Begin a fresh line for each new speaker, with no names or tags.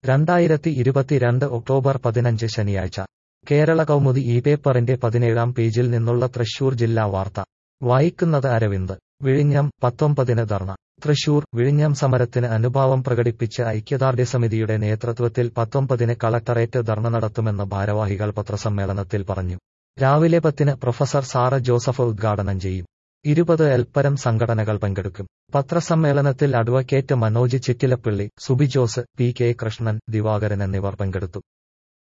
രണ്ടായിരത്തി ഇരുപത്തിരണ്ട് ഒക്ടോബർ പതിനഞ്ച് ശനിയാഴ്ച കേരള കൗമുദി ഈ പേപ്പറിന്റെ പതിനേഴാം പേജിൽ നിന്നുള്ള തൃശൂർ ജില്ലാ വാർത്ത വായിക്കുന്നത് അരവിന്ദ് വിഴിഞ്ഞം പത്തൊമ്പതിന് ധർണ തൃശൂർ വിഴിഞ്ഞം സമരത്തിന് അനുഭാവം പ്രകടിപ്പിച്ച് ഐക്യദാർഢ്യസമിതിയുടെ നേതൃത്വത്തിൽ പത്തൊമ്പതിന് കളക്ടറേറ്റ് ധർണ നടത്തുമെന്ന് ഭാരവാഹികൾ പത്രസമ്മേളനത്തിൽ പറഞ്ഞു രാവിലെ പത്തിന് പ്രൊഫസർ സാറ ജോസഫ് ഉദ്ഘാടനം ചെയ്യും ഇരുപത് എൽപ്പരം സംഘടനകൾ പങ്കെടുക്കും പത്രസമ്മേളനത്തിൽ advocate Manoj Chittilappilly Subi Jose P K Krishnan Divakaran എന്നിവർ പങ്കെടുത്തു